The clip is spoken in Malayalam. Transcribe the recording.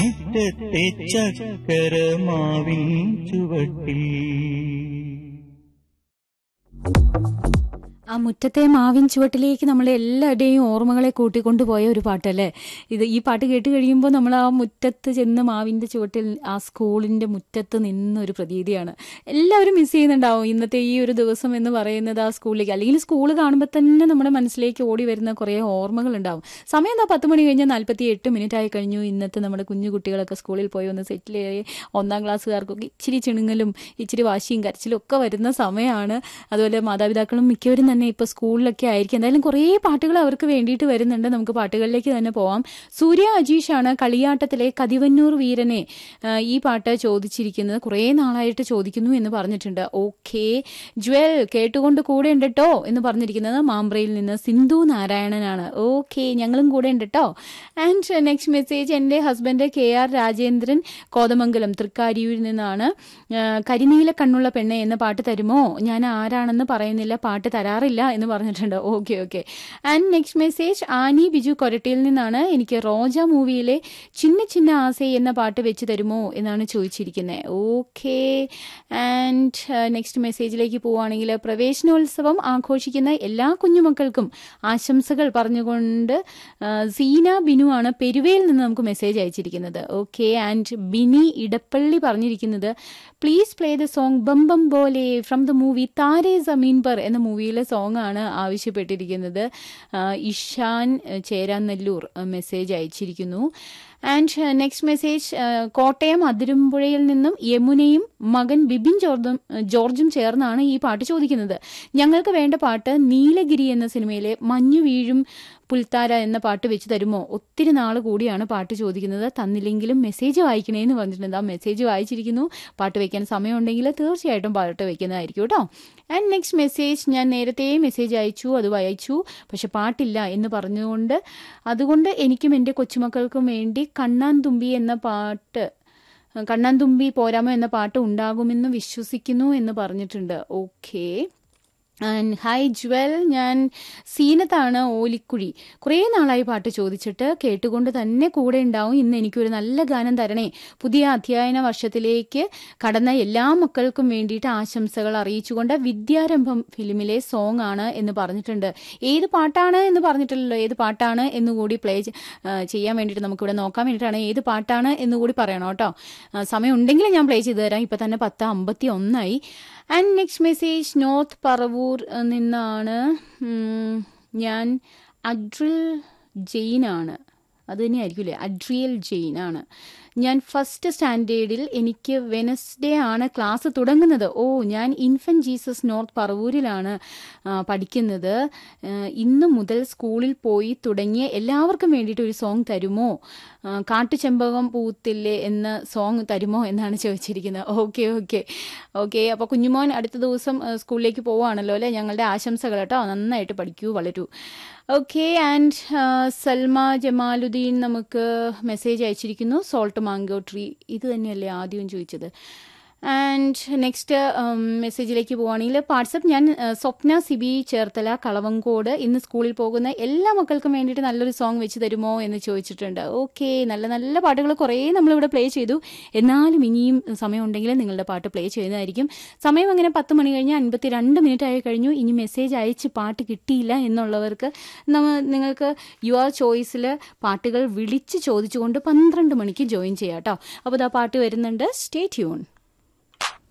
മുറ്റത്തെ ചക്കരമാവിൻ ചുവട്ടിൽ ആ മുറ്റത്തെ മാവിൻ ചുവട്ടിലേക്ക് നമ്മളെ എല്ലാവരുടെയും ഓർമ്മകളെ കൂട്ടിക്കൊണ്ടുപോയ ഒരു പാട്ടല്ലേ ഇത് ഈ പാട്ട് കേട്ട് കഴിയുമ്പോൾ നമ്മൾ ആ മുറ്റത്ത് ചെന്ന് മാവിൻ്റെ ചുവട്ടിൽ ആ സ്കൂളിൻ്റെ മുറ്റത്ത് നിന്നൊരു പ്രതീതിയാണ് എല്ലാവരും മിസ് ചെയ്യുന്നുണ്ടാവും ഇന്നത്തെ ഈ ഒരു ദിവസം എന്ന് പറയുന്നത് ആ സ്കൂളിലേക്ക് അല്ലെങ്കിൽ സ്കൂൾ കാണുമ്പോൾ തന്നെ നമ്മുടെ മനസ്സിലേക്ക് ഓടി വരുന്ന കുറേ ഓർമ്മകളുണ്ടാവും സമയം എന്താ പത്ത് മണി കഴിഞ്ഞാൽ നാൽപ്പത്തി എട്ട് മിനിറ്റ് ആയി കഴിഞ്ഞു ഇന്നത്തെ നമ്മുടെ കുഞ്ഞു കുട്ടികളൊക്കെ സ്കൂളിൽ പോയി ഒന്ന് സെറ്റിൽ ആയി ഒന്നാം ക്ലാസ്സുകാർക്കൊക്കെ ഇച്ചിരി ചിണുങ്ങലും ഇച്ചിരി വാശിയും കരച്ചിലും ഒക്കെ വരുന്ന സമയമാണ് അതുപോലെ മാതാപിതാക്കളും മിക്കവരും തന്നെ ഇപ്പോൾ സ്കൂളിലൊക്കെ ആയിരിക്കും എന്തായാലും കുറേ പാട്ടുകൾ അവർക്ക് വേണ്ടിയിട്ട് വരുന്നുണ്ട് നമുക്ക് പാട്ടുകളിലേക്ക് തന്നെ പോവാം സൂര്യ അജീഷാണ് കളിയാട്ടത്തിലെ കതിവന്നൂർ വീരനെ ആ, ഈ പാട്ട് ചോദിച്ചിരിക്കുന്നത് കുറേ നാളായിട്ട് ചോദിക്കുന്നു എന്ന് പറഞ്ഞിട്ടുണ്ട് ഓക്കെ ജ്വൽ കേട്ടുകൊണ്ട് കൂടെ ഉണ്ട് കേട്ടോ എന്ന് പറഞ്ഞിരിക്കുന്നത് മാമ്പ്രയിൽ നിന്ന് സിന്ധു നാരായണനാണ് ഓക്കെ ഞങ്ങളും കൂടെ ഉണ്ട് കേട്ടോ ആൻഡ് നെക്സ്റ്റ് മെസ്സേജ് എൻ്റെ husband K R Rajendran Kothamangalam തൃക്കാരിയൂരിൽ നിന്നാണ് ആ, കരിനീല കണ്ണുള്ള പെണ്ണെ എന്ന പാട്ട് തരുമോ ഞാൻ ആരാണെന്ന് പറയുന്നില്ല പാട്ട് തരാറില്ല എന്ന് പറഞ്ഞിട്ടുണ്ട് okay okay and next message Annie Biju കൊരട്ടിയിൽ നിന്നാണ് എനിക്ക് റോജ മൂവിയിലെ ചിന്ന ചിന്ന ആസെ എന്ന പാട്ട് വെച്ച് തരുമോ എന്നാണ് ചോദിച്ചിരിക്കുന്നത് ഓക്കെ ആൻഡ് നെക്സ്റ്റ് മെസ്സേജിലേക്ക് പോവുകയാണെങ്കിൽ പ്രവേശനോത്സവം ആഘോഷിക്കുന്ന എല്ലാ കുഞ്ഞുമക്കൾക്കും ആശംസകൾ പറഞ്ഞുകൊണ്ട് ആ, സീന ബിനു ആണ് പെരുവയിൽ നിന്ന് നമുക്ക് മെസ്സേജ് അയച്ചിരിക്കുന്നത് ഓക്കെ ആൻഡ് ബിനി ഇടപ്പള്ളി പറഞ്ഞിരിക്കുന്നത് please play the song Bum Bum Bole from the movie Taare Zameen Par എന്ന മൂവിയിലെ സോങ് ആണ് ആവശ്യപ്പെട്ടിരിക്കുന്നത് ആ, ഇഷാൻ ആ, ചേരാനെല്ലൂർ ആ, മെസ്സേജ് അയച്ചിരിക്കുന്നു ആൻഡ് നെക്സ്റ്റ് മെസ്സേജ് കോട്ടയം അതിരുമ്പുഴയിൽ നിന്നും യമുനയും മകൻ ബിബിൻ ജോർജും ജോർജും ചേർന്നാണ് ഈ പാട്ട് ചോദിക്കുന്നത് ഞങ്ങൾക്ക് വേണ്ട പാട്ട് നീലഗിരി എന്ന സിനിമയിലെ മഞ്ഞു വീഴും പുൽത്താര എന്ന പാട്ട് വെച്ച് തരുമോ ഒത്തിരി നാൾ കൂടിയാണ് പാട്ട് ചോദിക്കുന്നത് തന്നില്ലെങ്കിലും മെസ്സേജ് വായിക്കണേന്ന് പറഞ്ഞിട്ടുണ്ട് ആ മെസ്സേജ് വായിച്ചിരിക്കുന്നു പാട്ട് വെക്കാൻ സമയമുണ്ടെങ്കിൽ തീർച്ചയായിട്ടും പാട്ട് വെക്കുന്നതായിരിക്കും കേട്ടോ ആൻഡ് നെക്സ്റ്റ് മെസ്സേജ് ഞാൻ നേരത്തെ മെസ്സേജ് അയച്ചു അത് വായിച്ചു പക്ഷെ പാട്ടില്ല എന്ന് പറഞ്ഞുകൊണ്ട് അതുകൊണ്ട് എനിക്കും എൻ്റെ കൊച്ചുമക്കൾക്കും വേണ്ടി കണ്ണാൻ തുമ്പി എന്ന പാട്ട് കണ്ണാൻ തുമ്പി പോരാമോ എന്ന പാട്ട് ഉണ്ടാകുമെന്ന് വിശ്വസിക്കുന്നു എന്ന് പറഞ്ഞിട്ടുണ്ട് ഓക്കേ ആൻഡ് ഹായ് ജ്വൽ ഞാൻ സീനത്താണ് ഓലിക്കുഴി കുറേ നാളായി പാട്ട് ചോദിച്ചിട്ട് കേട്ടുകൊണ്ട് തന്നെ കൂടെ ഉണ്ടാവും ഇന്ന് എനിക്കൊരു നല്ല ഗാനം തരണേ പുതിയ അധ്യയന വർഷത്തിലേക്ക് കടന്ന എല്ലാ മക്കൾക്കും വേണ്ടിയിട്ട് ആശംസകൾ അറിയിച്ചുകൊണ്ട് വിദ്യാരംഭം ഫിലിമിലെ സോങ് ആണ് എന്ന് പറഞ്ഞിട്ടുണ്ട് ഏത് പാട്ടാണ് എന്ന് പറഞ്ഞിട്ടില്ലല്ലോ ഏത് പാട്ടാണ് എന്നുകൂടി പ്ലേ ചെയ്യാൻ വേണ്ടിയിട്ട് നമുക്കിവിടെ നോക്കാൻ വേണ്ടിയിട്ടാണ് ഏത് പാട്ടാണ് എന്നുകൂടി പറയണം കേട്ടോ ആ, സമയം ഉണ്ടെങ്കിൽ ഞാൻ പ്ലേ ചെയ്ത് തരാം ഇപ്പം തന്നെ പത്ത് അമ്പത്തി ഒന്നായി and next message north Paravur ഏഹ്, നിന്നാണ് ഉം, ഞാൻ അഡ്രിൽ ജെയിനാണ് അത് തന്നെയായിരിക്കും അഡ്രിയൽ ജെയിൻ ആണ് ഞാൻ ഫസ്റ്റ് സ്റ്റാൻഡേർഡിൽ എനിക്ക് വെനസ്ഡേ ആണ് ക്ലാസ് തുടങ്ങുന്നത് ഓ ഞാൻ ഇൻഫൻ ജീസസ് നോർത്ത് പറവൂരിലാണ് ആ, പഠിക്കുന്നത് ആ, ഇന്ന് മുതൽ സ്കൂളിൽ പോയി തുടങ്ങിയ എല്ലാവർക്കും വേണ്ടിയിട്ട് ഒരു സോങ് തരുമോ ആ, കാട്ടുചെമ്പകം പൂത്തില്ലേ എന്ന സോങ് തരുമോ എന്നാണ് ചോദിച്ചിരിക്കുന്നത് ഓക്കെ ഓക്കെ ഓക്കെ അപ്പോൾ കുഞ്ഞുമോൻ അടുത്ത ദിവസം ആ, സ്കൂളിലേക്ക് പോവുകയാണല്ലോ അല്ലേ ഞങ്ങളുടെ ആശംസകൾ കേട്ടോ നന്നായിട്ട് പഠിക്കൂ വളരൂ ഓക്കെ ആൻഡ് സൽമ ജമാലുദ്ദീൻ നമുക്ക് മെസ്സേജ് അയച്ചിരിക്കുന്നു സോൾട്ട് മാംഗോ ട്രീ ഇത് തന്നെയല്ലേ ആദ്യം ചോദിച്ചത് ആൻഡ് നെക്സ്റ്റ് മെസ്സേജിലേക്ക് പോവുകയാണെങ്കിൽ വാട്സപ്പ് ഞാൻ ആ, സ്വപ്ന സിബി ചേർത്തല കളവങ്കോട് ഇന്ന് സ്കൂളിൽ പോകുന്ന എല്ലാ മക്കൾക്കും വേണ്ടിയിട്ട് നല്ലൊരു സോങ് വെച്ച് തരുമോ എന്ന് ചോദിച്ചിട്ടുണ്ട് ഓക്കെ നല്ല നല്ല പാട്ടുകൾ കുറേ നമ്മളിവിടെ പ്ലേ ചെയ്തു എന്നാലും ഇനിയും സമയമുണ്ടെങ്കിൽ നിങ്ങളുടെ പാട്ട് പ്ലേ ചെയ്യുന്നതായിരിക്കും സമയം അങ്ങനെ പത്ത് മണി കഴിഞ്ഞ് അൻപത്തി രണ്ട് മിനിറ്റ് ആയി കഴിഞ്ഞു ഇനി മെസ്സേജ് അയച്ച് പാട്ട് കിട്ടിയില്ല എന്നുള്ളവർക്ക് നമ്മ നിങ്ങൾക്ക് യുവർ ചോയ്സിൽ പാട്ടുകൾ വിളിച്ച് ചോദിച്ചുകൊണ്ട് പന്ത്രണ്ട് മണിക്ക് ജോയിൻ ചെയ്യാം കേട്ടോ അപ്പോൾ ഇതാ പാട്ട് വരുന്നുണ്ട് സ്റ്റേ ട്യൂൺ